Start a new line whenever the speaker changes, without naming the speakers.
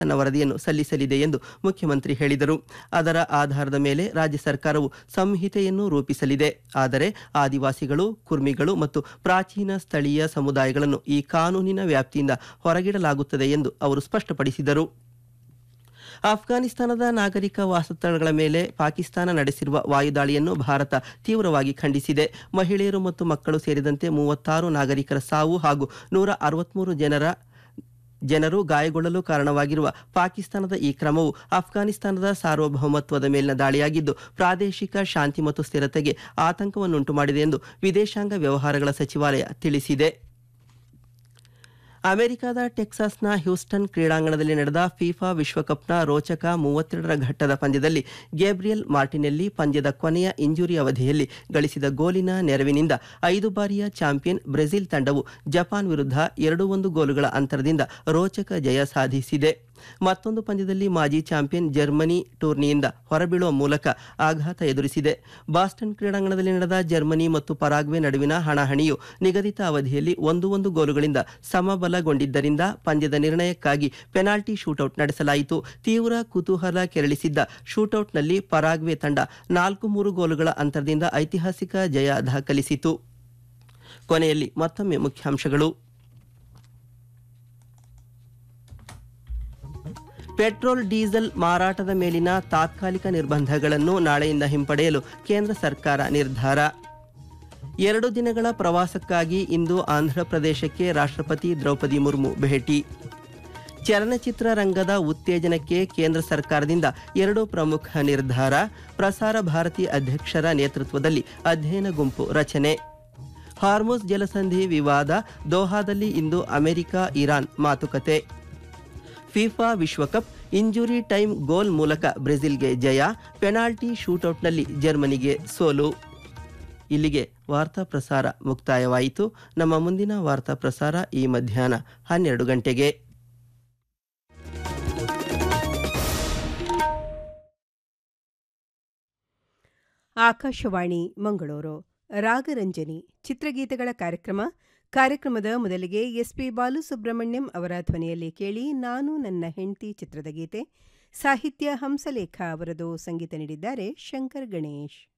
ತನ್ನ ವರದಿಯನ್ನು ಸಲ್ಲಿಸಲಿದೆ ಎಂದು ಮುಖ್ಯಮಂತ್ರಿ ಹೇಳಿದರು ಅದರ ಆಧಾರದ ಮೇಲೆ ರಾಜ್ಯ ಸರ್ಕಾರವು ಸಂಹಿತೆಯನ್ನು ರೂಪಿಸಲಿದೆ ಆದರೆ ಆದಿವಾಸಿಗಳು ಕುರ್ಮಿಗಳು ಮತ್ತು ಪ್ರಾಚೀನ ಸ್ಥಳೀಯ ಸಮುದಾಯಗಳನ್ನು ಈ ಕಾನೂನಿನ ವ್ಯಾಪ್ತಿಯಿಂದ ಹೊರಗಿಡಲಾಗುತ್ತದೆ ಎಂದು ಅವರು ಸ್ಪಷ್ಟಪಡಿಸಿದರು ಅಫ್ಘಾನಿಸ್ತಾನದ ನಾಗರಿಕ ವಾಸಸ್ಥಳಗಳ ಮೇಲೆ ಪಾಕಿಸ್ತಾನ ನಡೆಸಿರುವ ವಾಯುದಾಳಿಯನ್ನು ಭಾರತ ತೀವ್ರವಾಗಿ ಖಂಡಿಸಿದೆ ಮಹಿಳೆಯರು ಮತ್ತು ಮಕ್ಕಳು ಸೇರಿದಂತೆ ಮೂವತ್ತಾರು ನಾಗರಿಕರ ಸಾವು ಹಾಗೂ ನೂರ ಅರವತ್ಮೂರು ಜನರ ಜನರು ಗಾಯಗೊಳ್ಳಲು ಕಾರಣವಾಗಿರುವ ಪಾಕಿಸ್ತಾನದ ಈ ಕ್ರಮವು ಅಫ್ಘಾನಿಸ್ತಾನದ ಸಾರ್ವಭೌಮತ್ವದ ಮೇಲಿನ ದಾಳಿಯಾಗಿದ್ದು ಪ್ರಾದೇಶಿಕ ಶಾಂತಿ ಮತ್ತು ಸ್ಥಿರತೆಗೆ ಆತಂಕವನ್ನುಂಟು ಮಾಡಿದೆ ಎಂದು ವಿದೇಶಾಂಗ ವ್ಯವಹಾರಗಳ ಸಚಿವಾಲಯ ತಿಳಿಸಿದೆ ಅಮೆರಿಕದ ಟೆಕ್ಸಾಸ್ನ ಹ್ಯೂಸ್ಟನ್ ಕ್ರೀಡಾಂಗಣದಲ್ಲಿ ನಡೆದ ಫಿಫಾ ವಿಶ್ವಕಪ್ನ ರೋಚಕ ಮೂವತ್ತೆರಡರ ಘಟ್ಟದ ಪಂದ್ಯದಲ್ಲಿ ಗೇಬ್ರಿಯಲ್ ಮಾರ್ಟಿನೆಲ್ಲಿ ಪಂದ್ಯದ ಕೊನೆಯ ಇಂಜುರಿ ಅವಧಿಯಲ್ಲಿ ಗಳಿಸಿದ ಗೋಲಿನ ನೆರವಿನಿಂದ ಐದು ಬಾರಿಯ ಚಾಂಪಿಯನ್ ಬ್ರೆಜಿಲ್ ತಂಡವು ಜಪಾನ್ ವಿರುದ್ಧ ಎರಡು ಒಂದು ಗೋಲುಗಳ ಅಂತರದಿಂದ ರೋಚಕ ಜಯ ಸಾಧಿಸಿದೆ ಮತ್ತೊಂದು ಪಂದ್ಯದಲ್ಲಿ ಮಾಜಿ ಚಾಂಪಿಯನ್ ಜರ್ಮನಿ ಟೂರ್ನಿಯಿಂದ ಹೊರಬೀಳುವ ಮೂಲಕ ಆಘಾತ ಎದುರಿಸಿದೆ ಬಾಸ್ಟನ್ ಕ್ರೀಡಾಂಗಣದಲ್ಲಿ ನಡೆದ ಜರ್ಮನಿ ಮತ್ತು ಪರಾಗ್ವೆ ನಡುವಿನ ಹಣಾಹಣಿಯು ನಿಗದಿತ ಅವಧಿಯಲ್ಲಿ ಒಂದು ಒಂದು ಗೋಲುಗಳಿಂದ ಸಮಬಲಗೊಂಡಿದ್ದರಿಂದ ಪಂದ್ಯದ ನಿರ್ಣಯಕ್ಕಾಗಿ ಪೆನಾಲ್ಟಿ ಶೂಟೌಟ್ ನಡೆಸಲಾಯಿತು ತೀವ್ರ ಕುತೂಹಲ ಕೆರಳಿಸಿದ್ದ ಶೂಟೌಟ್ನಲ್ಲಿ ಪರಾಗ್ವೆ ತಂಡ ನಾಲ್ಕು ಮೂರು ಗೋಲುಗಳ ಅಂತರದಿಂದ ಐತಿಹಾಸಿಕ ಜಯ ದಾಖಲಿಸಿತು ಕೊನೆಯಲ್ಲಿ ಮತ್ತೊಮ್ಮೆ ಮುಖ್ಯಾಂಶಗಳು ಪೆಟ್ರೋಲ್ ಡೀಸೆಲ್ ಮಾರಾಟದ ಮೇಲಿನ ತಾತ್ಕಾಲಿಕ ನಿರ್ಬಂಧಗಳನ್ನು ನಾಳೆಯಿಂದ ಹಿಂಪಡೆಯಲು ಕೇಂದ್ರ ಸರ್ಕಾರ ನಿರ್ಧಾರ ಎರಡು ದಿನಗಳ ಪ್ರವಾಸಕ್ಕಾಗಿ ಇಂದು ಆಂಧ್ರಪ್ರದೇಶಕ್ಕೆ ರಾಷ್ಟ್ರಪತಿ ದ್ರೌಪದಿ ಮುರ್ಮು ಭೇಟಿ ಚಲನಚಿತ್ರ ರಂಗದ ಉತ್ತೇಜನಕ್ಕೆ ಕೇಂದ್ರ ಸರ್ಕಾರದಿಂದ ಎರಡು ಪ್ರಮುಖ ನಿರ್ಧಾರ ಪ್ರಸಾರ ಭಾರತಿ ಅಧ್ಯಕ್ಷರ ನೇತೃತ್ವದಲ್ಲಿ ಅಧ್ಯಯನ ಗುಂಪು ರಚನೆ ಹಾರ್ಮೋಸ್ ಜಲಸಂಧಿ ವಿವಾದ ದೋಹಾದಲ್ಲಿ ಇಂದು ಅಮೆರಿಕ ಇರಾನ್ ಮಾತುಕತೆ ಫಿಫಾ ವಿಶ್ವಕಪ್ ಇಂಜುರಿ ಟೈಮ್ ಗೋಲ್ ಮೂಲಕ ಬ್ರೆಜಿಲ್ಗೆ ಜಯ ಪೆನಾಲ್ಟಿ ಶೂಟೌಟ್ನಲ್ಲಿ ಜರ್ಮನಿಗೆ ಸೋಲು ಇಲ್ಲಿಗೆ ವಾರ್ತಾ ಪ್ರಸಾರ ಮುಕ್ತಾಯವಾಯಿತು ನಮ್ಮ ಮುಂದಿನ ವಾರ್ತಾ ಪ್ರಸಾರ ಈ ಮಧ್ಯಾಹ್ನ ಹನ್ನೆರಡು ಗಂಟೆಗೆ
ಆಕಾಶವಾಣಿ ಮಂಗಳೂರು ರಾಗರಂಜನಿ ಚಿತ್ರಗೀತೆಗಳ ಕಾರ್ಯಕ್ರಮ ಕಾರ್ಯಕ್ರಮದ ಮೊದಲಿಗೆ ಎಸ್ಪಿ ಬಾಲುಸುಬ್ರಹ್ಮಣ್ಯಂ ಅವರ ಧ್ವನಿಯಲ್ಲಿ ಕೇಳಿ ನಾನು ನನ್ನ ಹೆಂಡತಿ ಚಿತ್ರದ ಗೀತೆ ಸಾಹಿತ್ಯ ಹಂಸಲೇಖ ಅವರದು ಸಂಗೀತ ನೀಡಿದ್ದಾರೆ ಶಂಕರ್ ಗಣೇಶ್